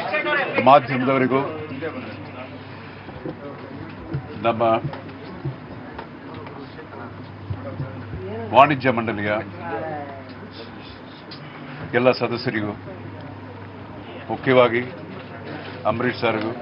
ಮಾಧ್ಯಮದವರಿಗೂ ನಮ್ಮ ವಾಣಿಜ್ಯ ಮಂಡಳಿಯ ಎಲ್ಲ ಸದಸ್ಯರಿಗೂ ಮುಖ್ಯವಾಗಿ ಅಂಬರೀಷ್ ಸರ್ಗೂ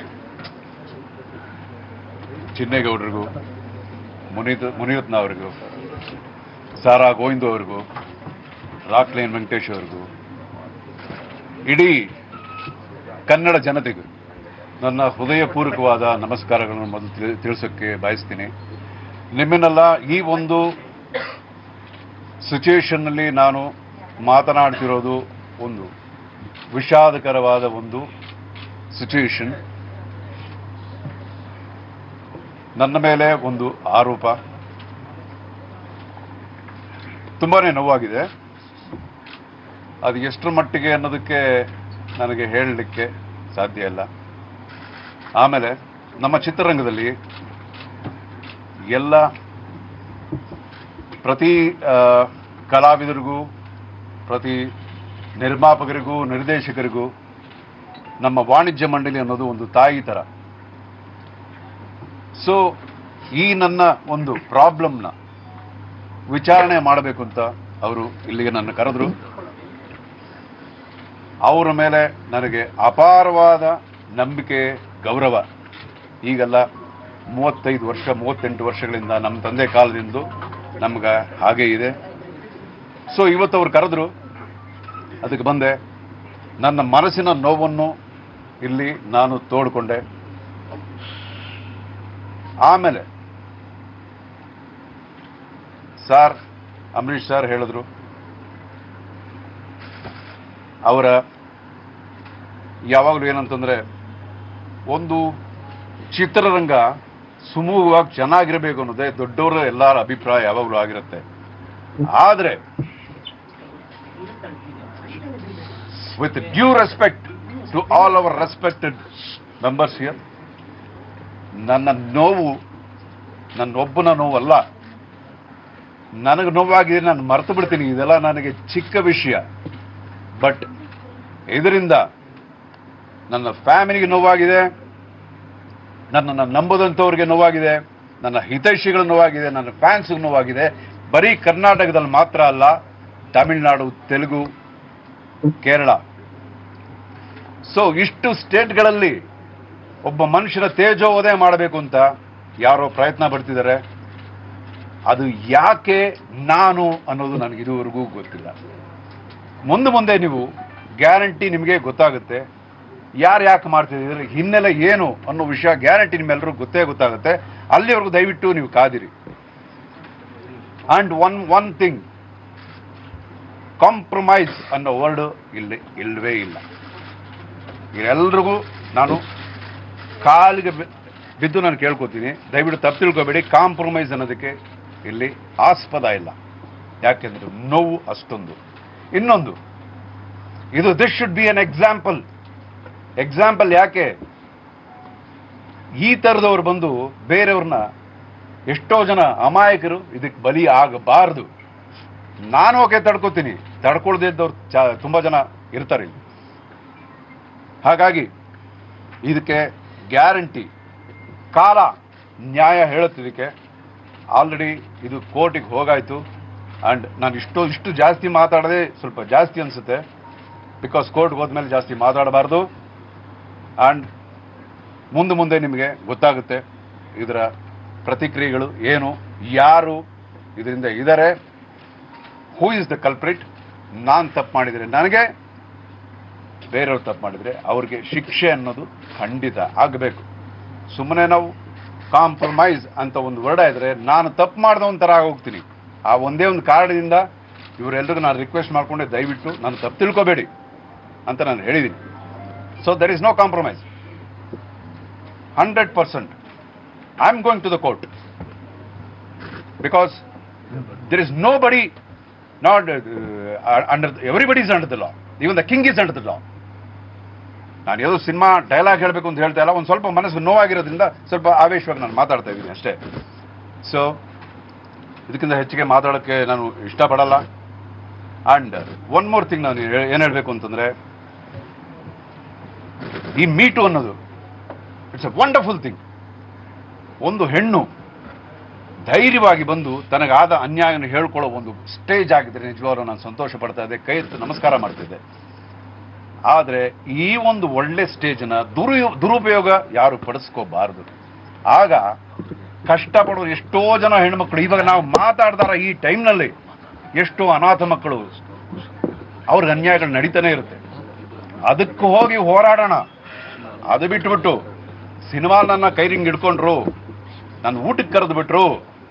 ಚಿನ್ನೇಗೌಡರಿಗೂ ಮುನೀತ್ ಮುನಿಯತ್ನ ಅವರಿಗೂ ಸಾರಾ ಗೋವಿಂದು ಅವರಿಗೂ ರಾಕ್ಲೈನ್ ವೆಂಕಟೇಶ್ ಅವರಿಗೂ ಇಡೀ ಕನ್ನಡ ಜನತೆಗೂ ನನ್ನ ಹೃದಯಪೂರ್ವಕವಾದ ನಮಸ್ಕಾರಗಳನ್ನು ಮೊದಲು ತಿಳಿ- ತಿಳಿಸೋಕ್ಕೆ ಬಯಸ್ತೀನಿ ನಿಮ್ಮನ್ನೆಲ್ಲ ಈ ಒಂದು ಸಿಚುವೇಶನ್ನಲ್ಲಿ ನಾನು ಮಾತನಾಡ್ತಿರೋದು ಒಂದು ವಿಷಾದಕರವಾದ ಒಂದು ಸಿಚುವೇಶನ್ ನನ್ನ ಮೇಲೆ ಒಂದು ಆರೋಪ ತುಂಬಾನೇ ನೋವಾಗಿದೆ ಅದು ಎಷ್ಟರ ಮಟ್ಟಿಗೆ ಅನ್ನೋದಕ್ಕೆ ನನಗೆ ಹೇಳಲಿಕ್ಕೆ ಸಾಧ್ಯ ಇಲ್ಲ ಆಮೇಲೆ ನಮ್ಮ ಚಿತ್ರರಂಗದಲ್ಲಿ ಎಲ್ಲ ಪ್ರತಿ ಆ, ಕಲಾವಿದರಿಗೂ ಪ್ರತಿ ನಿರ್ಮಾಪಕರಿಗೂ ನಿರ್ದೇಶಕರಿಗೂ ನಮ್ಮ ವಾಣಿಜ್ಯ ಮಂಡಳಿ ಅನ್ನೋದು ಒಂದು ತಾಯಿ ಥರ ಸೊ ಈ ನನ್ನ ಒಂದು ಪ್ರಾಬ್ಲಮ್ನ ವಿಚಾರಣೆ ಮಾಡಬೇಕು ಅಂತ ಅವರು ಇಲ್ಲಿಗೆ ನನ್ನ ಕರೆದ್ರು ಅವರ ಮೇಲೆ ನನಗೆ ಅಪಾರವಾದ ನಂಬಿಕೆ ಗೌರವ ಈಗೆಲ್ಲ ಮೂವತ್ತೈದು ವರ್ಷ ಮೂವತ್ತೆಂಟು ವರ್ಷಗಳಿಂದ ನಮ್ಮ ತಂದೆ ಕಾಲದಿಂದ ನಮ್ಗೆ ಹಾಗೆ ಇದೆ ಸೊ ಇವತ್ತು ಅವ್ರು ಕರೆದ್ರು ಅದಕ್ಕೆ ಬಂದೆ ನನ್ನ ಮನಸ್ಸಿನ ನೋವನ್ನು ಇಲ್ಲಿ ನಾನು ತೋಡ್ಕೊಂಡೆ ಆಮೇಲೆ ಸಾರ್ ಅಂಬರೀಷ್ ಸರ್ ಹೇಳಿದ್ರು ಅವರ ಯಾವಾಗಲೂ ಏನಂತಂದ್ರೆ ಒಂದು ಚಿತ್ರರಂಗ ಸುಮೂಹವಾಗಿ ಚೆನ್ನಾಗಿರಬೇಕು ಅನ್ನೋದೇ ದೊಡ್ಡವರ ಎಲ್ಲರ ಅಭಿಪ್ರಾಯ ಯಾವಾಗಲೂ ಆಗಿರುತ್ತೆ ಆದರೆ with due respect to all our respected members here ನನ್ನ ನೋವು ನನ್ನೊಬ್ಬನ ನೋವಲ್ಲ ನನಗೆ ನೋವಾಗಿದೆ ನಾನು ಮರ್ತು ಬಿಡ್ತೀನಿ ಇದೆಲ್ಲ ನನಗೆ ಚಿಕ್ಕ ವಿಷಯ ಬಟ್ ಇದರಿಂದ ನನ್ನ ಫ್ಯಾಮಿಲಿಗೆ ನೋವಾಗಿದೆ ನನ್ನನ್ನು ನಂಬದಂಥವ್ರಿಗೆ ನೋವಾಗಿದೆ ನನ್ನ ಹಿತೈಷಿಗಳು ನೋವಾಗಿದೆ ನನ್ನ ಫ್ಯಾನ್ಸ್ಗೆ ನೋವಾಗಿದೆ ಬರೀ ಕರ್ನಾಟಕದಲ್ಲಿ ಮಾತ್ರ ಅಲ್ಲ ತಮಿಳುನಾಡು ತೆಲುಗು ಕೇರಳ ಸೊ ಇಷ್ಟು ಸ್ಟೇಟ್ಗಳಲ್ಲಿ ಒಬ್ಬ ಮನುಷ್ಯನ ತೇಜೋವಧೆ ಮಾಡಬೇಕು ಅಂತ ಯಾರೋ ಪ್ರಯತ್ನ ಪಡ್ತಿದ್ದಾರೆ ಅದು ಯಾಕೆ ನಾನು ಅನ್ನೋದು ನನಗೆ ಇದುವರೆಗೂ ಗೊತ್ತಿಲ್ಲ ಮುಂದೆ ಮುಂದೆ ನೀವು ಗ್ಯಾರಂಟಿ ನಿಮಗೆ ಗೊತ್ತಾಗುತ್ತೆ ಯಾರು ಯಾಕೆ ಮಾಡ್ತಿದ್ದೀರಿ ಹಿನ್ನೆಲೆ ಏನು ಅನ್ನೋ ವಿಷಯ ಗ್ಯಾರಂಟಿ ನಿಮ್ಮೆಲ್ಲರೂ ಗೊತ್ತೇ ಗೊತ್ತಾಗುತ್ತೆ ಅಲ್ಲಿವರೆಗೂ ದಯವಿಟ್ಟು ನೀವು ಕಾದಿರಿ and one one thing compromise ಅನ್ನೋ ವರ್ಡ್ ಇಲ್ಲಿ ಇಲ್ಲವೇ ಇಲ್ಲ ಎಲ್ರಿಗೂ ನಾನು ಕಾಲಿಗೆ ಬಿ- ಬಿದ್ದು ನಾನು ಕೇಳ್ಕೊತೀನಿ ದಯವಿಟ್ಟು ತಪ್ಪು ತಿಳ್ಕೊಬೇಡಿ ಕಾಂಪ್ರಮೈಸ್ ಅನ್ನೋದಕ್ಕೆ ಇಲ್ಲಿ ಆಸ್ಪದ ಇಲ್ಲ ಯಾಕೆಂದ್ರೆ ನೋವು ಅಷ್ಟೊಂದು ಇನ್ನೊಂದು ಇದು this should be an example example ಯಾಕೆ ಈ ಥರದವ್ರು ಬಂದು ಬೇರೆಯವ್ರನ್ನ ಎಷ್ಟೋ ಜನ ಅಮಾಯಕರು ಇದಕ್ಕೆ ಬಲಿ ಆಗಬಾರದು ನಾನು ಓಕೆ ತಡ್ಕೋತೀನಿ ತಡ್ಕೊಳ್ದೇ ಇದ್ದವ್ರು ಚ ತುಂಬ ಜನ ಇರ್ತಾರೆ ಇಲ್ಲಿ ಹಾಗಾಗಿ ಇದಕ್ಕೆ ಗ್ಯಾರಂಟಿ ಕಾಲ ನ್ಯಾಯ ಹೇಳುತ್ತಿದ್ದಕ್ಕೆ ಆಲ್ರೆಡಿ ಇದು ಕೋರ್ಟಿಗೆ ಹೋಗಾಯ್ತು ಆ್ಯಂಡ್ ನಾನು ಇಷ್ಟು ಇಷ್ಟು ಜಾಸ್ತಿ ಮಾತಾಡದೆ ಸ್ವಲ್ಪ ಜಾಸ್ತಿ ಅನಿಸುತ್ತೆ ಬಿಕಾಸ್ ಕೋರ್ಟ್ಗೆ ಹೋದ್ಮೇಲೆ ಜಾಸ್ತಿ ಮಾತಾಡಬಾರ್ದು ಆ್ಯಂಡ್ ಮುಂದೆ ಮುಂದೆ ನಿಮಗೆ ಗೊತ್ತಾಗುತ್ತೆ ಇದರ ಪ್ರತಿಕ್ರಿಯೆಗಳು ಏನು ಯಾರು ಇದರಿಂದ ಇದ್ದಾರೆ ಹೂ ಇಸ್ ದ ಕಲ್ಪ್ರಿಟ್ ನಾನು ತಪ್ಪು ಮಾಡಿದರೆ ನನಗೆ ಬೇರೆಯವ್ರು ತಪ್ಪು ಮಾಡಿದರೆ ಅವ್ರಿಗೆ ಶಿಕ್ಷೆ ಅನ್ನೋದು ಖಂಡಿತ ಆಗಬೇಕು ಸುಮ್ಮನೆ ನಾವು ಕಾಂಪ್ರಮೈಸ್ ಅಂತ ಒಂದು ವರ್ಡ ಇದ್ರೆ ನಾನು ತಪ್ಪು ಮಾಡ್ದ ಒಂಥರ ಹೋಗ್ತೀನಿ ಆ ಒಂದೇ ಒಂದು ಕಾರಣದಿಂದ ಇವರೆಲ್ಲರಿಗೂ ನಾನು ರಿಕ್ವೆಸ್ಟ್ ಮಾಡ್ಕೊಂಡೆ ದಯವಿಟ್ಟು ನಾನು ತಪ್ಪು ತಿಳ್ಕೊಬೇಡಿ ಅಂತ ನಾನು ಹೇಳಿದ್ದೀನಿ so there is no compromise hundred percent I am going to the court because there is nobody not uh, uh, under everybody is under the law even the king is under the law ನಾನು ಯಾವುದೋ cinema dialogue ಹೇಳಬೇಕು ಅಂತ ಹೇಳ್ತಾ ಇಲ್ಲ ಒಂದು ಸ್ವಲ್ಪ ಮನಸ್ಸು ನೋವಾಗಿರೋದ್ರಿಂದ ಸ್ವಲ್ಪ ಆವೇಶವಾಗಿ ನಾನು ಮಾತಾಡ್ತಾ ಇದ್ದೀನಿ ಅಷ್ಟೇ ಸೊ ಇದಕ್ಕಿಂತ ಹೆಚ್ಚಿಗೆ ಮಾತಾಡೋಕ್ಕೆ ನಾನು ಇಷ್ಟಪಡಲ್ಲ ಆ್ಯಂಡ್ ಒನ್ ಮೋರ್ ಥಿಂಗ್ ನಾನು ಏನು ಹೇಳಬೇಕು ಅಂತಂದರೆ ಈ ಮೀಟು ಅನ್ನೋದು ಇಟ್ಸ್ ಅ ವಂಡರ್ಫುಲ್ ಥಿಂಗ್ ಒಂದು ಹೆಣ್ಣು ಧೈರ್ಯವಾಗಿ ಬಂದು ತನಗಾದ ಅನ್ಯಾಯವನ್ನು ಹೇಳ್ಕೊಳ್ಳೋ ಒಂದು ಸ್ಟೇಜ್ ಆಗಿದ್ರೆ ನಿಜವಾಗ್ಲೂ ನಾನು ಸಂತೋಷ ಪಡ್ತಾ ಇದ್ದೆ ಕೈ ಎತ್ತು ನಮಸ್ಕಾರ ಮಾಡ್ತಿದ್ದೆ ಆದರೆ ಈ ಒಂದು ಒಳ್ಳೆ ಸ್ಟೇಜ್ನ ದುರು ದುರುಪಯೋಗ ಯಾರು ಪಡಿಸ್ಕೋಬಾರದು ಆಗ ಕಷ್ಟಪಡೋರು ಎಷ್ಟೋ ಜನ ಹೆಣ್ಮಕ್ಳು ಇವಾಗ ನಾವು ಮಾತಾಡ್ದಾರ ಈ ಟೈಮ್ನಲ್ಲಿ ಎಷ್ಟೋ ಅನಾಥ ಮಕ್ಕಳು ಅವ್ರಿಗೆ ಅನ್ಯಾಯಗಳು ನಡೀತಾನೆ ಇರುತ್ತೆ ಅದಕ್ಕೆ ಹೋಗಿ ಹೋರಾಡೋಣ ಅದು ಬಿಟ್ಬಿಟ್ಟು ಸಿನಿಮಾ ನನ್ನ ಕೈರಿಂಗ್ ಹಿಡ್ಕೊಂಡ್ರು ನನ್ನ ಊಟಕ್ಕೆ ಕರೆದು ಬಿಟ್ರು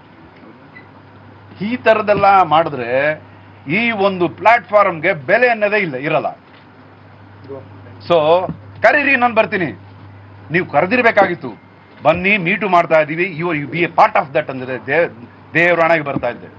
ಈ ಥರದ್ದೆಲ್ಲ ಮಾಡಿದ್ರೆ ಈ ಒಂದು ಪ್ಲಾಟ್ಫಾರ್ಮ್ಗೆ ಬೆಲೆ ಅನ್ನೋದೇ ಇಲ್ಲ ಇರಲ್ಲ ಸೊ ಕರೀರಿ ನಾನು ಬರ್ತೀನಿ ನೀವು ಕರೆದಿರ್ಬೇಕಾಗಿತ್ತು ಬನ್ನಿ ಮೀಟು ಮಾಡ್ತಾ ಇದ್ದೀವಿ you you be a part of that ಅಂದ್ರೆ ದೇ ದೇವರಾಣೆಗೆ ಬರ್ತಾ ಇದ್ದೆ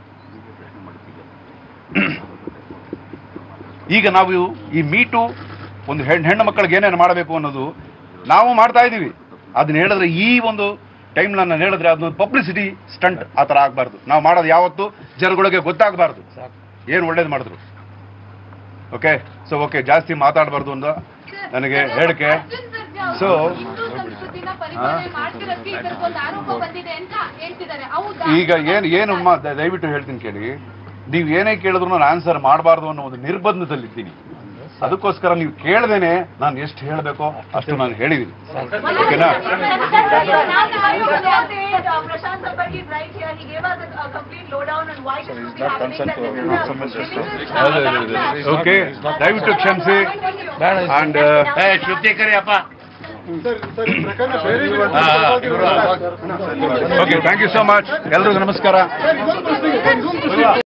ಈಗ ನಾವು ಈ ಮೀಟು ಒಂದು ಹೆಣ್ಣು ಹೆಣ್ಣು ಮಕ್ಕಳಿಗೆ ಏನೇನು ಮಾಡಬೇಕು ಅನ್ನೋದು ನಾವು ಮಾಡ್ತಾ ಇದ್ದೀವಿ ಅದನ್ನ ಹೇಳಿದ್ರೆ ಈ ಒಂದು ಟೈಮ್ ನಾನು ಹೇಳಿದ್ರೆ ಅದೊಂದು ಪಬ್ಲಿಸಿಟಿ ಸ್ಟಂಟ್ ಆ ಥರ ಆಗಬಾರ್ದು ನಾವು ಮಾಡೋದು ಯಾವತ್ತು ಜನಗಳಿಗೆ ಗೊತ್ತಾಗಬಾರ್ದು ಏನು ಒಳ್ಳೇದು ಮಾಡಿದ್ರು ಓಕೆ ಸೊ ಓಕೆ ಜಾಸ್ತಿ ಮಾತಾಡಬಾರ್ದು ಅಂತ ನನಗೆ ಹೇಳಿಕೆ ಸೊ ಹಿಂದೂ ಸಂಸ್ಕೃತಿನ ಪರಿಪಾಲನೆ ಮಾಡ್ತಿರೋದಕ್ಕೆ ಇದಕ್ಕೊಂದು ಆರೋಪ ಬಂದಿದೆ ಅಂತ ಹೇಳ್ತಿದ್ದಾರೆ ಹೌದಾ ಈಗ ಏನು ಏನು ಅಮ್ಮ ದ- ದಯವಿಟ್ಟು ಹೇಳ್ತೀನಿ ಕೇಳಿ ನೀವು ಏನೇ ಕೇಳಿದ್ರು ನಾನು ಆನ್ಸರ್ ಮಾಡಬಾರ್ದು ಅನ್ನೋ ಒಂದು ನಿರ್ಬಂಧದಲ್ಲಿದ್ದೀನಿ ಅದಕ್ಕೋಸ್ಕರ ನೀವು ಕೇಳ್ದೇನೆ ನಾನು ಎಷ್ಟು ಹೇಳಬೇಕೋ ಅಷ್ಟು ನಾನು ಹೇಳಿದ್ದೀನಿ ಓಕೆನಾ Prashant Sapargi is right here. He gave us a, a complete lowdown on why this would be happening. That this is a ಅದೇ, ಅದೇ, ಅದೇ. ಓಕೆ ದಯವಿಟ್ಟು ಕ್ಷಮಿಸಿ and okay thank you so much ಎಲ್ರಿಗೂ ನಮಸ್ಕಾರ